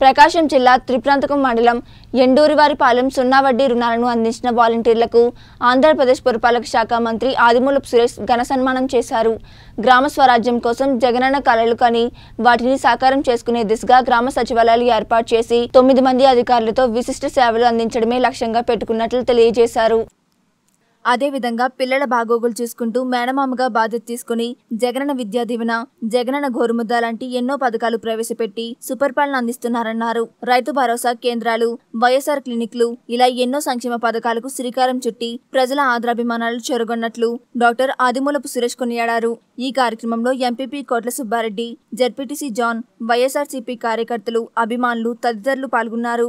ప్రకాశం జిల్లా త్రిప్రాంతకం మండలం ఎండూరివారిపాలెం సున్నా వడ్డీ రుణాలను అందించిన వాలంటీర్లకు ఆంధ్రప్రదేశ్ పురపాలక శాఖ మంత్రి ఆదిమూలపు సురేష్ ఘన సన్మానం చేశారు గ్రామ స్వరాజ్యం కోసం జగనన్న కలలు కని వాటిని సాకారం చేసుకునే దిశగా గ్రామ సచివాలయాలు ఏర్పాటు చేసి తొమ్మిది మంది అధికారులతో విశిష్ట సేవలు అందించడమే లక్ష్యంగా పెట్టుకున్నట్లు తెలియజేశారు అదేవిధంగా పిల్లల బాగోగులు చూసుకుంటూ మేనమామగా బాధ్యత తీసుకుని జగనన్న విద్యా దీవెన జగనన్న గోరుముద్ద లాంటి ఎన్నో పథకాలు ప్రవేశపెట్టి సుపరిపాలన అందిస్తున్నారన్నారు రైతు భరోసా కేంద్రాలు వైఎస్ఆర్ క్లినిక్లు ఇలా ఎన్నో సంక్షేమ పథకాలకు శ్రీకారం చుట్టి ప్రజల ఆదరాభిమానాలు చెరుగొన్నట్లు డాక్టర్ ఆదిమూలపు సురేష్ కొనియాడారు ఈ కార్యక్రమంలో ఎంపీపీ కోట్ల సుబ్బారెడ్డి జెడ్పీటీసీ జాన్ వైఎస్ఆర్సీపీ కార్యకర్తలు అభిమానులు తదితరులు పాల్గొన్నారు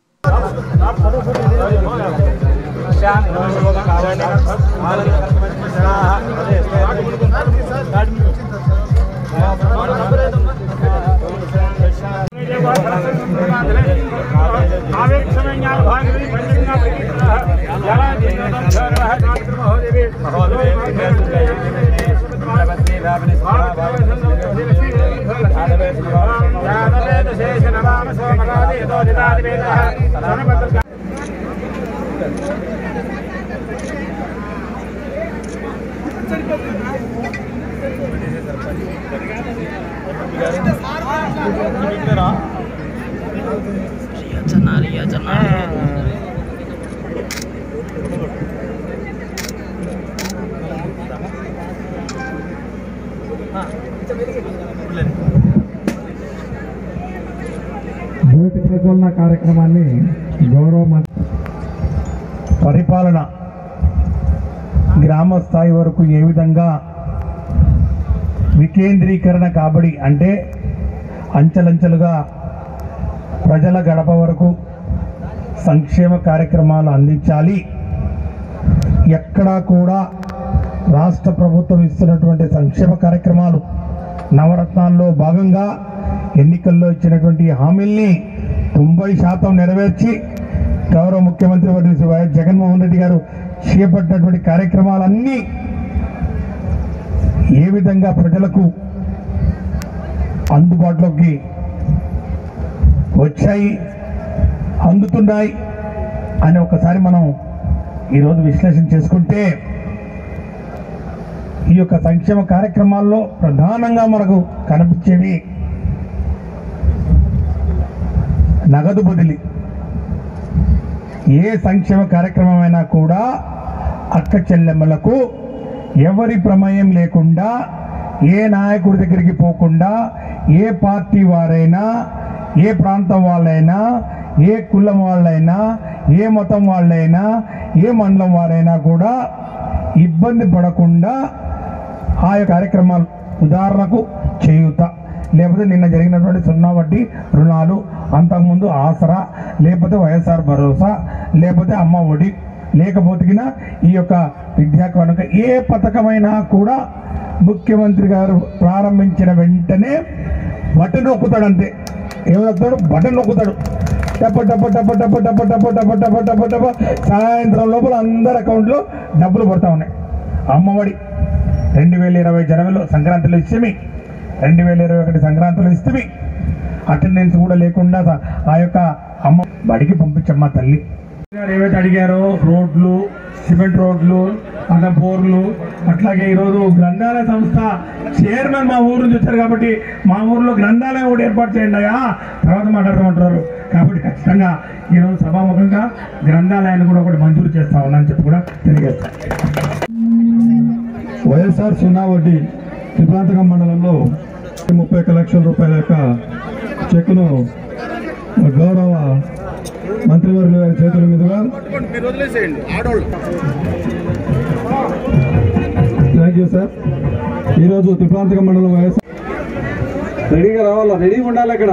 జ్యోతి ప్రజ్వలన కార్యక్రమాన్ని గౌరవ మంత్రి పరిపాలన గ్రామ స్థాయి వరకు ఏ విధంగా వికేంద్రీకరణ కాబడి అంటే అంచెలంచెలుగా ప్రజల గడప వరకు సంక్షేమ కార్యక్రమాలు అందించాలి ఎక్కడా కూడా రాష్ట్ర ప్రభుత్వం ఇస్తున్నటువంటి సంక్షేమ కార్యక్రమాలు నవరత్నాల్లో భాగంగా ఎన్నికల్లో ఇచ్చినటువంటి హామీల్ని తొంభై శాతం నెరవేర్చి గౌరవ ముఖ్యమంత్రి వర్యులు శ్రీ వైఎస్ జగన్మోహన్ రెడ్డి గారు చేపట్టినటువంటి కార్యక్రమాలన్నీ ఏ విధంగా ప్రజలకు అందుబాటులోకి వచ్చాయి అందుతున్నాయి అని ఒకసారి మనం ఈరోజు విశ్లేషణ చేసుకుంటే ఈ యొక్క సంక్షేమ కార్యక్రమాల్లో ప్రధానంగా మనకు కనిపించేవి నగదు బదిలీ ఏ సంక్షేమ కార్యక్రమమైనా కూడా అక్క చెల్లెమ్మలకు ఎవరి ప్రమేయం లేకుండా ఏ నాయకుడి దగ్గరికి పోకుండా ఏ పార్టీ వారైనా ఏ ప్రాంతం వాళ్ళైనా ఏ కులం వాళ్ళైనా ఏ మతం వాళ్ళైనా ఏ మండలం వారైనా కూడా ఇబ్బంది పడకుండా ఆ యొక్క కార్యక్రమాలు ఉదాహరణకు చేయూత లేకపోతే నిన్న జరిగినటువంటి సున్నా వడ్డీ రుణాలు అంతకుముందు ఆసరా లేకపోతే వైఎస్ఆర్ భరోసా లేకపోతే అమ్మ ఒడి లేకపోతే గిన ఈ యొక్క విద్యా కానుక ఏ పథకమైనా కూడా ముఖ్యమంత్రి గారు ప్రారంభించిన వెంటనే బటన్ నొక్కుతాడు అంతే ఏం నొక్కుతాడు బటన్ నొక్కుతాడు టప్ప టప్ప టప్ప టప్ప టప్ప టప్ప టప్ప టప్ప టప్ప టప్ప సాయంత్రం లోపల అందరి అకౌంట్లో డబ్బులు పడతా ఉన్నాయి అమ్మఒడి రెండు వేల ఇరవై జనవరిలో సంక్రాంతిలో ఇస్తేమి రెండు వేల ఇరవై ఒకటి సంక్రాంతిలో ఇస్తేమి అటెండెన్స్ కూడా లేకుండా స- ఆ యొక్క అమ్మ బడికి పంపించమ్మ తల్లి గారు ఏవైతే అడిగారో రోడ్లు సిమెంట్ రోడ్లు అట్లా బోర్లు అట్లాగే ఈరోజు గ్రంథాలయ సంస్థ చైర్మన్ మా ఊరు నుంచి వచ్చారు కాబట్టి మా ఊర్లో గ్రంథాలయం కూడా ఏర్పాటు చేయండి అయ్యా తర్వాత మాట్లాడతామంటున్నారు కాబట్టి ఖచ్చితంగా ఈరోజు సభాముఖంగా గ్రంథాలయాన్ని కూడా ఒకటి మంజూరు చేస్తా ఉన్నానని చెప్పి కూడా తెలియజేస్తాను వైఎస్ఆర్ సున్నా వడ్డీ త్రిప్రాంతకం మండలంలో ముప్పై ఒక్క లక్షల రూపాయల యొక్క చెక్కును గౌరవ మంత్రివర్యుల గారి చేతుల మీదుగా థ్యాంక్ యూ సార్ ఈరోజు త్రిప్రాంతకం మండలం వైఎస్ఆర్ రెడీగా రావాలా రెడీగా ఉండాలి అక్కడ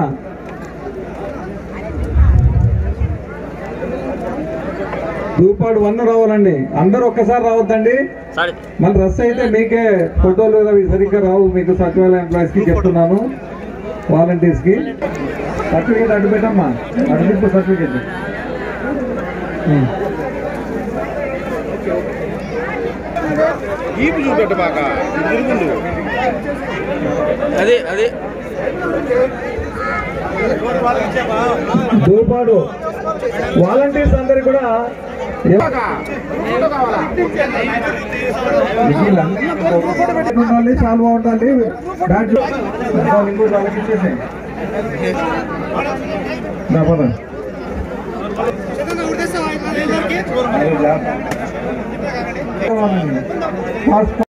దూపాడు వన్ రావాలండి అందరూ ఒక్కసారి రావద్దండి మళ్ళీ రస్ అయితే మీకే ఫోటోలు అవి సరిగ్గా రావు మీకు సచివాలయ ఎంప్లాయీస్ కి చెప్తున్నాను వాలంటీర్స్ కి సర్టిఫికేట్ అడ్డు పెట్టమ్మా అడ్డు పెట్టు సర్టిఫికేట్ ఉం. ఈపు చూపెట్టు బాక తిరుగుండు అదే అదే దూపాడు వాలంటీర్స్ అందరు కూడా ఉండాలి చాలా బాగుండాలి బ్యాగ్ ఇంకోటి వాళ్ళకి ఇచ్చేసేయండి. దా పద. పాస్పోర్ట్